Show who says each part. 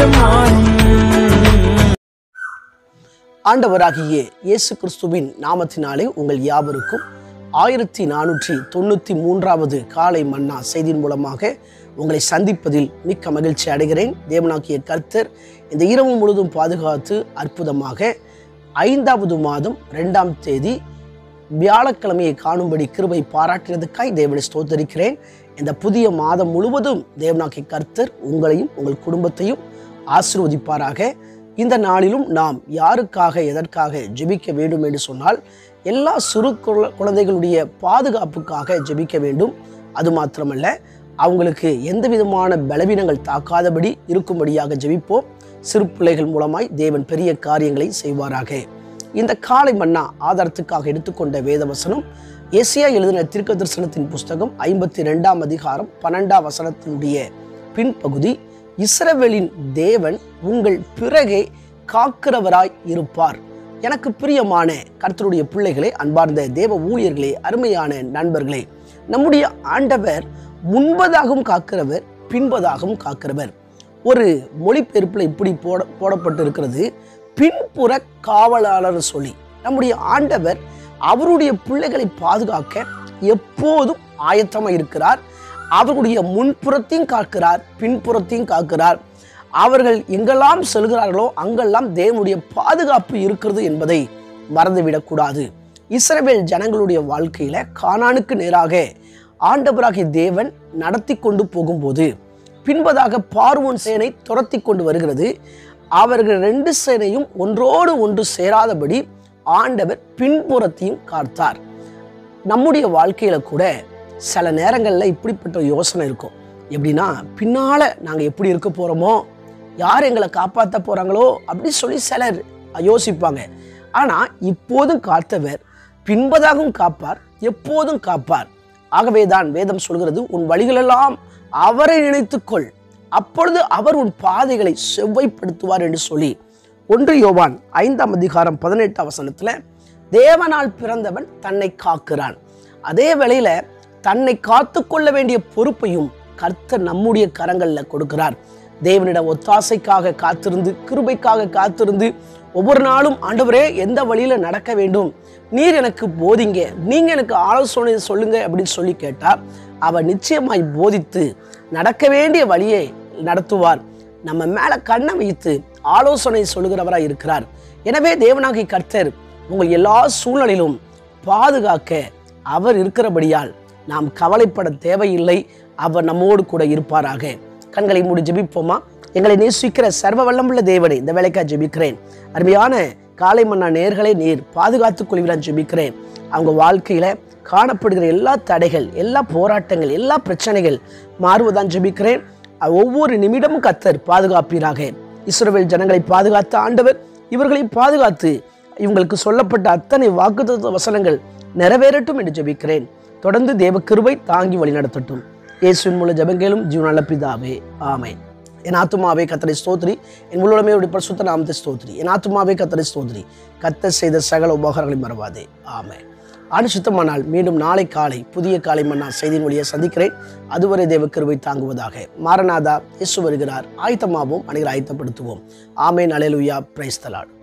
Speaker 1: மாறும்
Speaker 2: ஆண்டவராகிய இயேசு கிறிஸ்துவின் நாமத்தினாலே உங்கள் யாவருக்கும் ஆயிரத்தி நானூற்றி தொண்ணூற்றி மூன்றாவது காலை மன்னா செய்தியின் மூலமாக உங்களை சந்திப்பதில் மிக்க மகிழ்ச்சி அடைகிறேன் தேவனாகிய கர்த்தர் இந்த இரவு முழுதும் பாதுகாத்து அற்புதமாக ஐந்தாவது மாதம் ரெண்டாம் தேதி வியாழக்கிழமையை காணும்படி கிருபை பாராட்டினதுக்காய் தேவனை ஸ்தோத்தரிக்கிறேன் இந்த புதிய மாதம் முழுவதும் தேவனாகிய கர்த்தர் உங்களையும் உங்கள் குடும்பத்தையும் ஆசீர்வதிப்பாராக இந்த நாளிலும் நாம் யாருக்காக எதற்காக ஜெபிக்க வேண்டும் என்று சொன்னால் எல்லா சிறு குழ- குழந்தைகளுடைய பாதுகாப்புக்காக ஜெபிக்க வேண்டும் அது மாத்திரமல்ல அவங்களுக்கு எந்த விதமான பலவீனங்கள் தாக்காதபடி இருக்கும்படியாக ஜெபிப்போம் சிறு பிள்ளைகள் மூலமாய் தேவன் பெரிய காரியங்களை செய்வாராக இந்த காலை மன்னா ஆதாரத்துக்காக எடுத்துக்கொண்ட வேதவசனம் ஏசியா எழுதின தீர்க்க தரிசனத்தின் புஸ்தகம் ஐம்பத்தி ரெண்டாம் அதிகாரம் பன்னெண்டாம் வசனத்தினுடைய பின்பகுதி இஸ்ரவேலின் தேவன் உங்கள் பிறகே காக்கிறவராய் இருப்பார் எனக்கு பிரியமான கர்த்தருடைய பிள்ளைகளே அன்பார்ந்த தேவ ஊழியர்களே அருமையான நண்பர்களே நம்முடைய ஆண்டவர் முன்பதாகவும் காக்கிறவர் பின்பதாகவும் காக்கிறவர் ஒரு மொழிபெயர்ப்பில் இப்படி போட போடப்பட்டு இருக்கிறது பின்புற காவலாளர் சொல்லி நம்முடைய ஆண்டவர் அவருடைய பிள்ளைகளை பாதுகாக்க எப்போதும் ஆயத்தமாக இருக்கிறார் அவர்களுடைய முன்புறத்தையும் காக்கிறார் பின்புறத்தையும் காக்கிறார் அவர்கள் எங்கெல்லாம் செல்கிறார்களோ அங்கெல்லாம் தேவனுடைய பாதுகாப்பு இருக்கிறது என்பதை மறந்துவிடக்கூடாது இஸ்ரவேல் ஜனங்களுடைய வாழ்க்கையில கானானுக்கு நேராக ஆண்டவராகிய தேவன் நடத்தி கொண்டு போகும்போது பின்பதாக பார்வோன் சேனை துரத்தி கொண்டு வருகிறது அவர்கள் ரெண்டு சேனையும் ஒன்றோடு ஒன்று சேராதபடி ஆண்டவர் பின்புறத்தையும் காத்தார் நம்முடைய வாழ்க்கையில கூட சில நேரங்களில் இப்படிப்பட்ட யோசனை இருக்கும் எப்படின்னா பின்னால நாங்க எப்படி இருக்க போறோமோ யார் எங்களை காப்பாற்ற போறாங்களோ அப்படி சொல்லி சிலர் யோசிப்பாங்க ஆனா இப்போதும் காத்தவர் பின்பதாகவும் காப்பார் எப்போதும் காப்பார் ஆகவேதான் வேதம் சொல்கிறது உன் வழிகளெல்லாம் அவரை நினைத்துக்கொள் அப்பொழுது அவர் உன் பாதைகளை செவ்வைப்படுத்துவார் என்று சொல்லி ஒன்று யோவான் ஐந்தாம் அதிகாரம் பதினெட்டாம் வசனத்துல தேவனால் பிறந்தவன் தன்னை காக்கிறான் அதே வேளையில தன்னை காத்து கொள்ள வேண்டிய பொறுப்பையும் கர்த்தர் நம்முடைய கரங்கள்ல கொடுக்கிறார் தேவனிடம் ஒத்தாசைக்காக காத்திருந்து கிருபைக்காக காத்திருந்து ஒவ்வொரு நாளும் ஆண்டவரே எந்த வழியில நடக்க வேண்டும் நீர் எனக்கு போதிங்க நீங்க எனக்கு ஆலோசனை சொல்லுங்க அப்படின்னு சொல்லி கேட்டா அவர் நிச்சயமாய் போதித்து நடக்க வேண்டிய வழியை நடத்துவார் நம்ம மேல கண்ணை வைத்து ஆலோசனை சொல்லுகிறவராய் இருக்கிறார் எனவே தேவனாகி கர்த்தர் உங்கள் எல்லா சூழ்நிலையிலும் பாதுகாக்க அவர் இருக்கிறபடியால் நாம் கவலைப்பட தேவையில்லை அவர் நம்மோடு கூட இருப்பாராக கண்களை மூடி ஜெபிப்போமா எங்களை நேசிக்கிற சர்வ வல்லமுள்ள தேவனை இந்த வேலைக்காக ஜெபிக்கிறேன் அருமையான காலை மன்னா நேர்களை நீர் பாதுகாத்துக் கொள்கிறான் ஜெபிக்கிறேன் அவங்க வாழ்க்கையில காணப்படுகிற எல்லா தடைகள் எல்லா போராட்டங்கள் எல்லா பிரச்சனைகள் மாறுவதான் ஜெபிக்கிறேன் ஒவ்வொரு நிமிடமும் கத்தர் பாதுகாப்பீராக இஸ்ரவேல் ஜனங்களை பாதுகாத்த ஆண்டவர் இவர்களை பாதுகாத்து இவங்களுக்கு சொல்லப்பட்ட அத்தனை வாக்குத்தத்த வசனங்கள் நிறைவேறட்டும் என்று ஜெபிக்கிறேன் தொடர்ந்து தேவ கிருபை தாங்கி வழிநடத்தட்டும் இயேசுவின் மூல ஜெபங்களும் ஜீவனல்ல பிதாவே ஆமென் என் ஆத்துமாவே கத்தரை ஸ்தோத்ரி என் முழுமே பரிசுத்த நாமத்தை ஸ்தோத்ரி என் ஆத்துமாவே கத்தரை ஸ்தோத்ரி கத்தர் செய்த சகல உபகாரங்களை மறவாதே ஆமென் ஆண்டு சுத்தமானால் மீண்டும் நாளை காலை புதிய காலை மன்னா செய்தியின் வழியை சந்திக்கிறேன் அதுவரை தேவ கிருபை தாங்குவதாக மாரநாதா இயேசு வருகிறார் ஆயத்தமாவோம் அனைவரை ஆயத்தப்படுத்துவோம் ஆமேன் அலையலுயா பிரைஸ்தலாட்